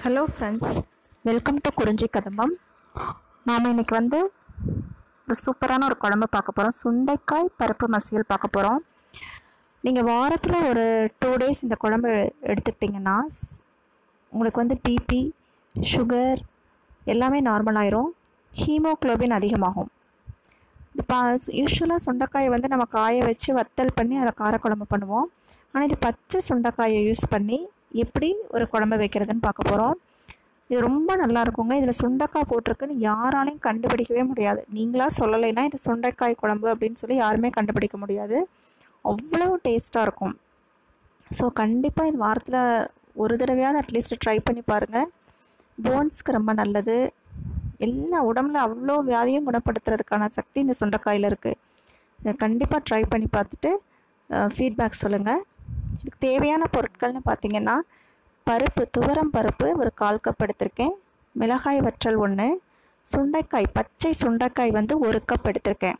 hello friends welcome to குறிஞ்சி கதம்பம் நாம் இன்னைக்கு வந்து ஒரு சூப்பரான ஒரு குழம்பு பார்க்க போகிறோம் சுண்டைக்காய் பருப்பு மசியல் பார்க்க போகிறோம் நீங்கள் வாரத்தில் ஒரு டூ டேஸ் இந்த குழம்பு எடுத்துக்கிட்டிங்கன்னா ஸ்- உங்களுக்கு வந்து பிபி சுகர் எல்லாமே நார்மல் ஆயிரும் ஹீமோக்ளோபின் அதிகமாகும் இது பா யூஸ்வலாக சுண்டைக்காயை வந்து நம்ம காய வச்சு வத்தல் பண்ணி அதில் காரக்குழம்பு பண்ணுவோம் ஆனால் இது பச்சை சுண்டைக்காயை யூஸ் பண்ணி எப்படி ஒரு குழம்பு வைக்கிறதுன்னு பார்க்க போகிறோம் இது ரொம்ப நல்லா இருக்குங்க இதில் சுண்டைக்காய் போட்டிருக்குன்னு யாராலையும் கண்டுபிடிக்கவே முடியாது நீங்களா சொல்லலைன்னா இது சுண்டைக்காய் குழம்பு அப்படின்னு சொல்லி யாருமே கண்டுபிடிக்க முடியாது அவ்வளோ டேஸ்ட்டாக இருக்கும் ஸோ கண்டிப்பாக இது வாரத்தில் ஒரு தடவையாவது அட்லீஸ்ட் ட்ரை பண்ணி பாருங்கள் போன்ஸ்க்கு ரொம்ப நல்லது எல்லா உடம்புல அவ்வளோ வியாதியும் குணப்படுத்துறதுக்கான சக்தி இந்த சுண்டைக்காயில் இருக்குது இதை கண்டிப்பாக ட்ரை பண்ணி பார்த்துட்டு ஃபீட்பேக் சொல்லுங்கள் இதுக்கு தேவையான பொருட்கள்னு பார்த்தீங்கன்னா பருப்பு துவரம் பருப்பு ஒரு கால் கப் எடுத்திருக்கேன் மிளகாய் வற்றல் ஒன்று சுண்டைக்காய் பச்சை சுண்டைக்காய் வந்து ஒரு கப் எடுத்திருக்கேன்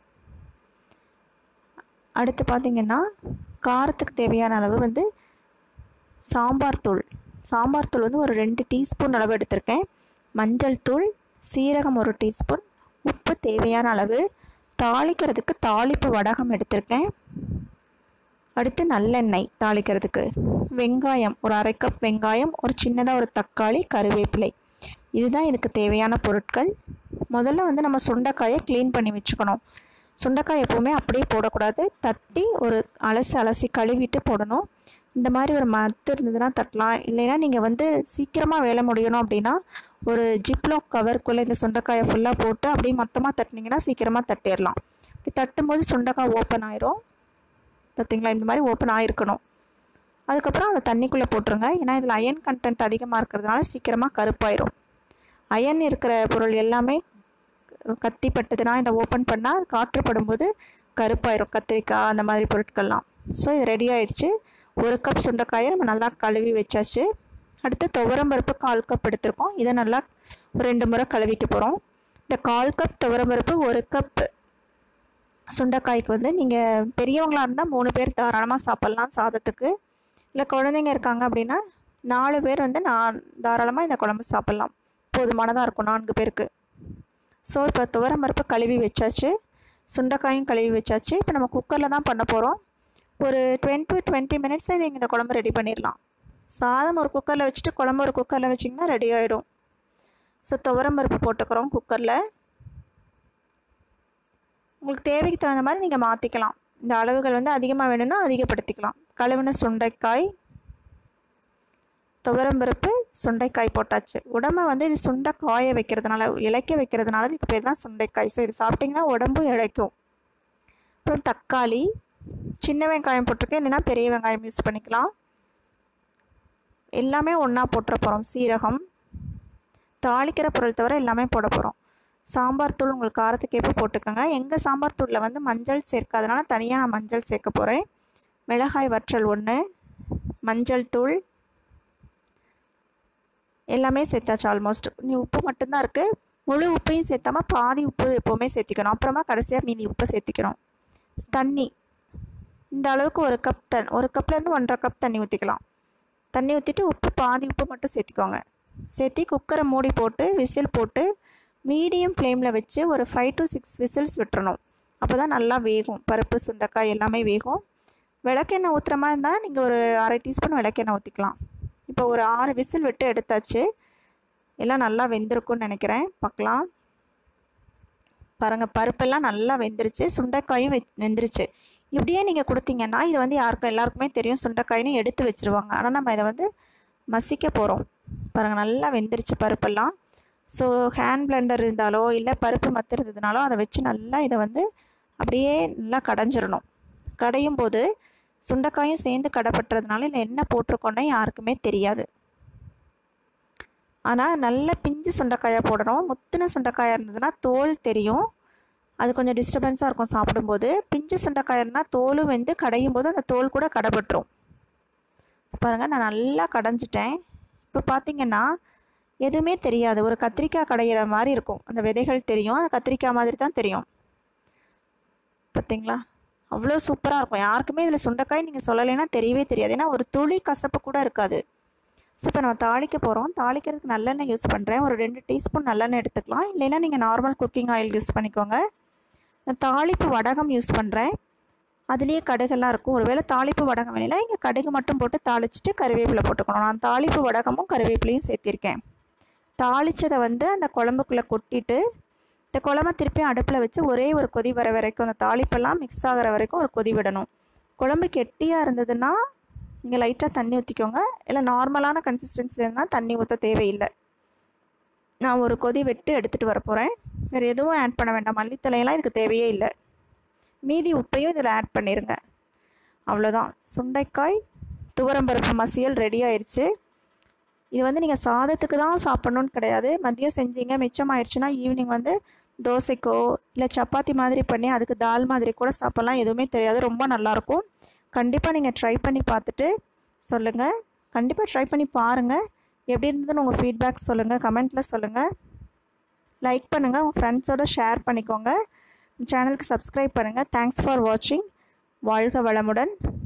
அடுத்து பார்த்தீங்கன்னா காரத்துக்கு தேவையான அளவு வந்து சாம்பார் தூள் சாம்பார் தூள் வந்து ஒரு ரெண்டு டீஸ்பூன் அளவு எடுத்திருக்கேன் மஞ்சள் தூள் சீரகம் ஒரு டீஸ்பூன் உப்பு தேவையான அளவு தாளிக்கிறதுக்கு தாளிப்பு வடகம் எடுத்திருக்கேன் அடுத்து நல்லெண்ணெய் தாளிக்கிறதுக்கு வெங்காயம் ஒரு அரை கப் வெங்காயம் ஒரு சின்னதாக ஒரு தக்காளி கருவேப்பிலை இதுதான் இதுக்கு தேவையான பொருட்கள் முதல்ல வந்து நம்ம சுண்டைக்காயை க்ளீன் பண்ணி வச்சுக்கணும் சுண்டைக்காய் எப்போவுமே அப்படியே போடக்கூடாது தட்டி ஒரு அலசி அலசி கழுவிட்டு போடணும் இந்த மாதிரி ஒரு மத்து இருந்ததுன்னா தட்டலாம் இல்லைன்னா நீங்கள் வந்து சீக்கிரமாக வேலை முடியணும் அப்படின்னா ஒரு ஜிப்லாக் கவருக்குள்ளே இந்த சுண்டைக்காயை ஃபுல்லாக போட்டு அப்படியே மொத்தமாக தட்டினீங்கன்னா சீக்கிரமாக தட்டிடலாம் இப்படி தட்டும்போது சுண்டைக்காய் ஓப்பன் ஆயிரும் பார்த்தீங்களா இந்த மாதிரி ஓப்பன் ஆகிருக்கணும் அதுக்கப்புறம் அதை தண்ணிக்குள்ளே போட்டுருங்க ஏன்னா இதில் அயன் கண்டென்ட் அதிகமாக இருக்கிறதுனால சீக்கிரமாக கருப்பாயிரும் அயன் இருக்கிற பொருள் எல்லாமே கத்தி பட்டதுன்னா இதை ஓப்பன் பண்ணால் காற்று படும்போது கருப்பாயிரும் கத்திரிக்காய் அந்த மாதிரி பொருட்கள்லாம் ஸோ இது ரெடி ஆயிடுச்சு ஒரு கப் சுண்டைக்காயை நம்ம நல்லா கழுவி வச்சாச்சு அடுத்து துவரம்பருப்பு கால் கப் எடுத்திருக்கோம் இதை நல்லா ஒரு ரெண்டு முறை கழுவிக்க போகிறோம் இந்த கால் கப் துவரம்பருப்பு ஒரு கப் சுண்டைக்காய்க்கு வந்து நீங்கள் பெரியவங்களாக இருந்தால் மூணு பேர் தாராளமாக சாப்பிட்லாம் சாதத்துக்கு இல்லை குழந்தைங்க இருக்காங்க அப்படின்னா நாலு பேர் வந்து நான் தாராளமாக இந்த குழம்பு சாப்பிட்லாம் போதுமானதாக இருக்கும் நான்கு பேருக்கு ஸோ இப்போ துவரம் பருப்பு கழுவி வச்சாச்சு சுண்டைக்காயும் கழுவி வச்சாச்சு இப்போ நம்ம குக்கரில் தான் பண்ண போகிறோம் ஒரு டுவெண்ட்டி டுவெண்ட்டி மினிட்ஸில் இது இந்த குழம்பு ரெடி பண்ணிடலாம் சாதம் ஒரு குக்கரில் வச்சுட்டு குழம்பு ஒரு குக்கரில் வச்சிங்கன்னா ரெடி ஆகிடும் ஸோ துவரம் பருப்பு போட்டுக்கிறோம் குக்கரில் உங்களுக்கு தேவைக்கு தகுந்த மாதிரி நீங்கள் மாற்றிக்கலாம் இந்த அளவுகள் வந்து அதிகமாக வேணும்னா அதிகப்படுத்திக்கலாம் கழுவின சுண்டைக்காய் துவரம்பருப்பு சுண்டைக்காய் போட்டாச்சு உடம்ப வந்து இது சுண்டை காய வைக்கிறதுனால இளைக்க வைக்கிறதுனால இதுக்கு பேர் தான் சுண்டைக்காய் ஸோ இது சாப்பிட்டிங்கன்னா உடம்பும் இழைக்கும் அப்புறம் தக்காளி சின்ன வெங்காயம் போட்டிருக்கேன் இல்லைன்னா பெரிய வெங்காயம் யூஸ் பண்ணிக்கலாம் எல்லாமே ஒன்றா போட்டுற போகிறோம் சீரகம் தாளிக்கிற பொருள் தவிர எல்லாமே போட போகிறோம் சாம்பார் தூள் உங்களுக்கு காரத்துக்கு ஏற்ப போட்டுக்கோங்க எங்கள் சாம்பார் தூளில் வந்து மஞ்சள் சேர்க்காதனால தனியாக நான் மஞ்சள் சேர்க்க போகிறேன் மிளகாய் வற்றல் ஒன்று மஞ்சள் தூள் எல்லாமே சேர்த்தாச்சு ஆல்மோஸ்ட் நீ உப்பு மட்டும்தான் இருக்குது முழு உப்பையும் சேர்த்தாம பாதி உப்பு எப்போவுமே சேர்த்திக்கணும் அப்புறமா கடைசியாக மீதி உப்பை சேர்த்திக்கணும் தண்ணி இந்த அளவுக்கு ஒரு கப் தண் ஒரு கப்லேருந்து ஒன்றரை கப் தண்ணி ஊற்றிக்கலாம் தண்ணி ஊற்றிட்டு உப்பு பாதி உப்பு மட்டும் சேர்த்திக்கோங்க சேர்த்தி குக்கரை மூடி போட்டு விசில் போட்டு மீடியம் ஃப்ளேமில் வச்சு ஒரு ஃபைவ் டு சிக்ஸ் விசில்ஸ் விட்டுறணும் அப்போ தான் நல்லா வேகும் பருப்பு சுண்டைக்காய் எல்லாமே வேகும் விளக்கெண்ணெய் ஊற்றுற மாதிரி இருந்தால் நீங்கள் ஒரு அரை டீஸ்பூன் விளக்கெண்ணெய் ஊற்றிக்கலாம் இப்போ ஒரு ஆறு விசில் விட்டு எடுத்தாச்சு எல்லாம் நல்லா வெந்திருக்கும்னு நினைக்கிறேன் பார்க்கலாம் பாருங்கள் பருப்பெல்லாம் நல்லா வெந்துருச்சு சுண்டைக்காயும் வெ வெந்துருச்சு இப்படியே நீங்கள் கொடுத்தீங்கன்னா இது வந்து யாருக்கும் எல்லாருக்குமே தெரியும் சுண்டைக்காயின்னு எடுத்து வச்சுருவாங்க ஆனால் நம்ம இதை வந்து மசிக்க போகிறோம் பாருங்கள் நல்லா வெந்துருச்சு பருப்பெல்லாம் ஸோ ஹேண்ட் பிளெண்டர் இருந்தாலோ இல்லை பருப்பு மத்து இருந்ததுனாலோ அதை வச்சு நல்லா இதை வந்து அப்படியே நல்லா கடைஞ்சிடணும் கடையும் போது சுண்டைக்காயும் சேர்ந்து கடைப்பட்டுறதுனால இல்லை என்ன போட்டிருக்கோன்னே யாருக்குமே தெரியாது ஆனால் நல்ல பிஞ்சு சுண்டைக்காயாக போடணும் முத்தின சுண்டைக்காயாக இருந்ததுன்னா தோல் தெரியும் அது கொஞ்சம் டிஸ்டர்பன்ஸாக இருக்கும் சாப்பிடும்போது பிஞ்சு சுண்டைக்காய் இருந்தால் தோலும் வந்து கடையும் போது அந்த தோல் கூட கடைப்பட்டுரும் பாருங்கள் நான் நல்லா கடைஞ்சிட்டேன் இப்போ பார்த்தீங்கன்னா எதுவுமே தெரியாது ஒரு கத்திரிக்காய் கடையிற மாதிரி இருக்கும் அந்த விதைகள் தெரியும் அந்த கத்திரிக்காய் மாதிரி தான் தெரியும் பார்த்தீங்களா அவ்வளோ சூப்பராக இருக்கும் யாருக்குமே இதில் சுண்டைக்காய் நீங்கள் சொல்லலைன்னா தெரியவே தெரியாது ஏன்னா ஒரு துளி கசப்பு கூட இருக்காது ஸோ இப்போ நம்ம தாளிக்க போகிறோம் தாளிக்கிறதுக்கு நல்லெண்ணெய் யூஸ் பண்ணுறேன் ஒரு ரெண்டு டீஸ்பூன் நல்லெண்ணெய் எடுத்துக்கலாம் இல்லைன்னா நீங்கள் நார்மல் குக்கிங் ஆயில் யூஸ் பண்ணிக்கோங்க தாளிப்பு வடகம் யூஸ் பண்ணுறேன் அதுலேயே கடுகெல்லாம் இருக்கும் ஒருவேளை தாளிப்பு வடகம் வேலையில் நீங்கள் கடுகு மட்டும் போட்டு தாளிச்சிட்டு கருவேப்பிலை போட்டுக்கணும் நான் தாளிப்பு வடகமும் கருவேப்பிலையும் சேர்த்திருக்கேன் தாளித்ததை வந்து அந்த குழம்புக்குள்ளே கொட்டிட்டு இந்த குழம்ப திருப்பி அடுப்பில் வச்சு ஒரே ஒரு கொதி வர வரைக்கும் அந்த தாளிப்பெல்லாம் மிக்ஸ் ஆகிற வரைக்கும் ஒரு கொதி விடணும் குழம்பு கெட்டியாக இருந்ததுன்னா நீங்கள் லைட்டாக தண்ணி ஊற்றிக்கோங்க இல்லை நார்மலான கன்சிஸ்டன்சியில் இருந்தால் தண்ணி ஊற்ற தேவையில்லை நான் ஒரு கொதி விட்டு எடுத்துகிட்டு வர போகிறேன் வேறு எதுவும் ஆட் பண்ண வேண்டாம் மல்லித்தலையெல்லாம் இதுக்கு தேவையே இல்லை மீதி உப்பையும் இதில் ஆட் பண்ணிடுங்க அவ்வளோதான் சுண்டைக்காய் துவரம்பருப்பு மசியல் ரெடி ஆயிடுச்சு இது வந்து நீங்கள் சாதத்துக்கு தான் சாப்பிட்ணுன்னு கிடையாது மதியம் செஞ்சீங்க மிச்சமாயிருச்சுன்னா ஈவினிங் வந்து தோசைக்கோ இல்லை சப்பாத்தி மாதிரி பண்ணி அதுக்கு தால் மாதிரி கூட சாப்பிட்லாம் எதுவுமே தெரியாது ரொம்ப நல்லாயிருக்கும் கண்டிப்பாக நீங்கள் ட்ரை பண்ணி பார்த்துட்டு சொல்லுங்கள் கண்டிப்பாக ட்ரை பண்ணி பாருங்கள் எப்படி இருந்ததுன்னு உங்கள் ஃபீட்பேக் சொல்லுங்கள் கமெண்ட்டில் சொல்லுங்கள் லைக் பண்ணுங்கள் உங்கள் ஃப்ரெண்ட்ஸோடு ஷேர் பண்ணிக்கோங்க சேனலுக்கு சப்ஸ்கிரைப் பண்ணுங்கள் தேங்க்ஸ் ஃபார் வாட்சிங் வாழ்க வளமுடன்